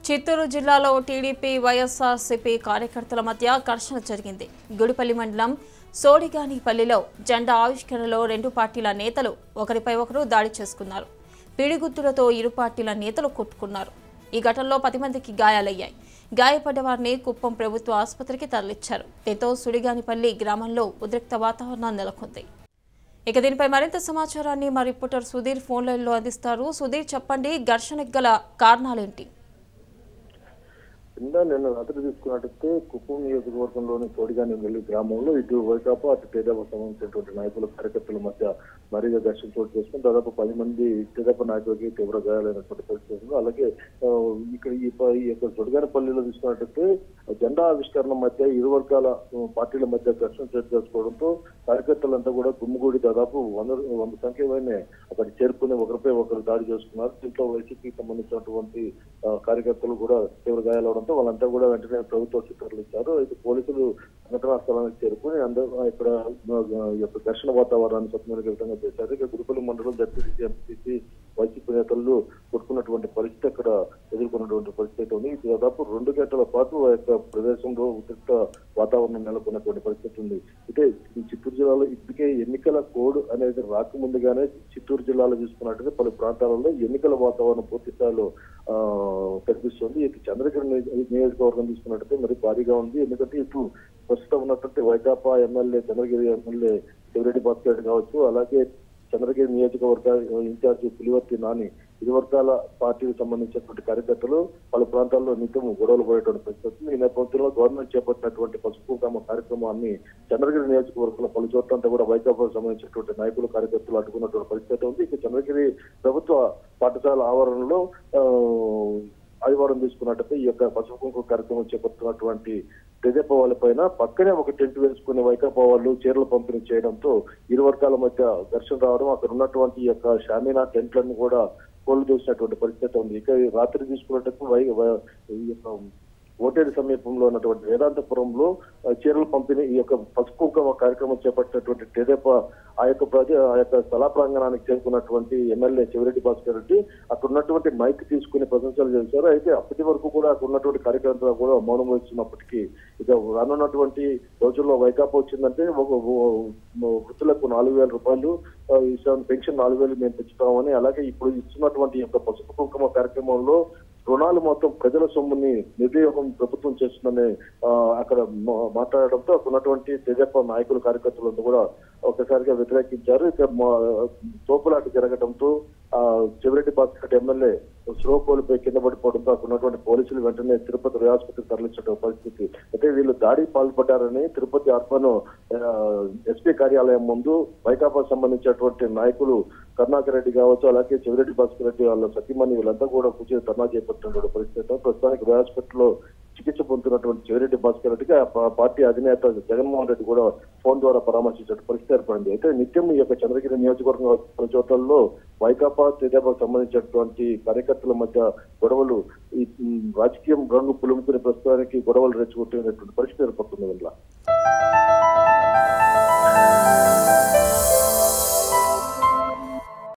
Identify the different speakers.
Speaker 1: చిత్తూరు జిల్లాలో టీడీపీ వైఎస్ఆర్సీపీ కార్యకర్తల మధ్య ఘర్షణ జరిగింది గుడిపల్లి మండలం సోడిగానిపల్లిలో జెండా ఆవిష్కరణలో రెండు పార్టీల నేతలు ఒకరిపై ఒకరు దాడి చేసుకున్నారు పిడిగుద్దులతో ఇరు పార్టీల నేతలు కొట్టుకున్నారు ఈ ఘటనలో పది మందికి గాయాలయ్యాయి గాయపడ్డ వారిని కుప్పం ప్రభుత్వ ఆసుపత్రికి తరలించారు దీంతో సుడిగానిపల్లి గ్రామంలో ఉద్రిక్త వాతావరణం నెలకొంది ఇక దీనిపై మరింత సమాచారాన్ని మా రిపోర్టర్ సుధీర్ ఫోన్ లైన్లో అందిస్తారు సుధీర్ చెప్పండి ఘర్షణకు గల కారణాలేంటి
Speaker 2: కింద నిన్న రాత్రి తీసుకున్నట్టయితే కుప్పం నియోజకవర్గంలోని తోడిగాని వెళ్లి గ్రామంలో ఇటు వైకాపా అటు తెదేపా సంబంధించినటువంటి నాయకుల కార్యకర్తల మధ్య మరీగా ఘర్షణ చోటు చేసుకుని దాదాపు పది మంది తెదేపా నాయకులకి తీవ్ర గాయాలైనటువంటి పరిస్థితి ఉంది. అలాగే ఆ, ఇక్కడ ఈ ప- ఈ యొక్క తొడిగానపల్లిలో తీసుకున్నట్టయితే జెండా ఆవిష్కరణ మధ్య ఇరు వర్గాల ఆ, పార్టీల మధ్య ఘర్షణ చోటు చేసుకోవడంతో కార్యకర్తలంతా కూడా గుమ్మిగూడి దాదాపు వంద వంద సంఖ్యలోనే అక్కడ చేరుకుని ఒకరిపై ఒకరు దాడి చేసుకున్నారు దీంట్లో వైసీపీకి సంబంధించినటువంటి ఆ, కార్యకర్తలు కూడా తీవ్ర గాయాలవడంతో వాళ్ళంతా కూడా వెంటనే ప్రభుత్వ ఆసుపత్రులు ఇచ్చారు అయితే పోలీసులు ఘటనా స్థలానికి చేరుకుని అందరూ ఇక్కడ ఆ, ఈ యొక్క ఘర్షణ వాతావరణాన్ని సత్మరితంగా చేశారు ఇక గురుపల్లి మండలం జడ్పీసీ ఎంపీసీ వైసీపీ నేతలు కొట్టుకున్నటువంటి పరిస్థితి అక్కడ ఎదుర్కొన్నటువంటి పరిస్థితి ఉంది ఇది దాదాపు రెండు గంటల పాటు ఆ యొక్క ప్రదేశంలో ఉద్రిక్త వాతావరణం నెలకొన్నటువంటి పరిస్థితి ఉంది అయితే ఈ చిత్తూరు జిల్లాలో ఇప్పటికే ఎన్నికల కోడ్ అనేది రాకముందుగానే చిత్తూరు జిల్లాలో చూసుకున్నట్టయితే పలు ప్రాంతాలలో ఎన్నికల వాతావరణం పూర్తి స్థాయిలో ఆ, కనిపిస్తుంది ఇటు చంద్రగిరి నియోజ- నియోజకవర్గం తీసుకున్నట్టయితే మరి భారీగా ఉంది ఎందుకంటే ఇటు ప్రస్తుతం ఉన్నటువంటి వైకాపా ఎమ్మెల్యే చంద్రగిరి ఎమ్మెల్యే శివరెడ్డి భాస్కర్ రెడ్డి కావచ్చు అలాగే చంద్రగిరి నియోజకవర్గ ఇన్ఛార్జి పులివర్తి నాని ఇరు వర్గాల పార్టీకి సంబంధించినటువంటి కార్యకర్తలు పలు ప్రాంతాల్లో నిత్యం గొడవలు పడేటువంటి పరిస్థితి ఉంది. ఈ నేపథ్యంలో గవర్నమెంట్ చేపట్టినటువంటి పసుపు కామ కార్యక్రమాన్ని చంద్రగిరి నియోజకవర్గంలో పలు చోట్ల అంతా కూడా వైకాపాకు సంబంధించినటువంటి నాయకులు కార్యకర్తలు అడ్డుకున్నటువంటి పరిస్థితి ఉంది ఇక చంద్రగిరి ప్రభుత్వ పాఠశాల ఆవరణలో ఆ, ఆదివారం తీసుకున్నట్టయితే ఈ యొక్క పసుపు కుంకుమ కార్యక్రమం చేపడుతున్నటువంటి తెదేపా వాళ్ళ పైన పక్కనే ఒక టెంట్ వేసుకుని వైకాపా వాళ్ళు చీరలు పంపిణీ చేయడంతో ఇరు వర్గాల మధ్య ఘర్షణ రావడం అక్కడ ఉన్నటువంటి ఈ యొక్క షామీనా టెంట్లను కూడా కోళ్ళు చూసినటువంటి పరిస్థితి ఉంది ఇక ఈ రాత్రి తీసుకున్నట్టు వై వై- ఈ యొక్క ఓటేరు సమీపంలో ఉన్నటువంటి వేదాంతపురంలో ఆ, చీరల పంపిణీ ఈ యొక్క పసుపు కుంకుమ కార్యక్రమం చేపట్టినటువంటి తెదేపా ఆ యొక్క ప్రజ ఆ యొక్క స్థల ప్రాంగణానికి చేరుకున్నటువంటి ఎమ్మెల్యే చెవిరెడ్డి భాస్కర్ రెడ్డి అక్కడ ఉన్నటువంటి మైక్ తీసుకుని ప్రశంసలు చేశారు అయితే అప్పటి వరకు కూడా అక్కడ ఉన్నటువంటి కార్యకర్తలు కూడా మౌనం వహిస్తున్నప్పటికీ ఇక రానున్నటువంటి రోజుల్లో వైకాపా వచ్చిందంటే ఒక ఓ- వృద్ధులకు నాలుగు వేల రూపాయలు ఆ, ఇస్తాం పెన్షన్ నాలుగు వేలు మేము పెంచుతామని అలాగే ఇప్పుడు ఇస్తున్నటువంటి ఈ యొక్క పసుపు కుంకుమ కార్యక్రమంలో రుణాలు మొత్తం ప్రజల సొమ్ముని నిర్వియోగం ప్రభుత్వం చేస్తుందని ఆ, అక్కడ మా- మాట్లాడడంతో అక్కడ ఉన్నటువంటి తెజప్ప నాయకులు కార్యకర్తలంతా కూడా ఒకసారిగా వ్యతిరేకించారు ఇక మా- తోపులాట జరగడంతో ఆ చెవిరెడ్డి భాస్కర్ ఎమ్మెల్యే స్లో కోల్పోయి కింద పడిపోవడంతో అక్కడ ఉన్నటువంటి పోలీసులు వెంటనే తిరుపతి రే ఆసుపత్రికి తరలించడం పరిస్థితి అయితే వీళ్ళు దాడికి పాల్పడ్డారని తిరుపతి అర్బన్ ఎస్పీ కార్యాలయం ముందు వైకాపా సంబంధించినటువంటి నాయకులు కరుణాకర్ రెడ్డి కావచ్చు అలాగే చెవిరెడ్డి భాస్కర్ రెడ్డి వాళ్ళ సతీమణి వీళ్ళంతా కూడా కూర్చొని ధర్నా చేపట్టినటువంటి పరిస్థితి ప్రస్తుతానికి రే హాస్పిటల్లో చికిత్స పొందుతున్నటువంటి చెవిరెడ్డి భాస్కర్ రెడ్డికి ఆ పా- పార్టీ అధినేత జగన్మోహన్ రెడ్డి కూడా ఫోన్ ద్వారా పరామర్శించే పరిస్థితి ఏర్పడింది అయితే నిత్యం ఈ యొక్క చంద్రగిరి నియోజకవర్గం పలు చోట్లలో వైకాపా తెదేపాకు సంబంధించినటువంటి కార్యకర్తల మధ్య గొడవలు ఈ ఉమ్, రాజకీయం రంగు పులుముకునే ప్రస్తుతానికి గొడవలు రెచ్చగొట్టినటువంటి పరిస్థితి ఏర్పడుతుంది వీళ్ళ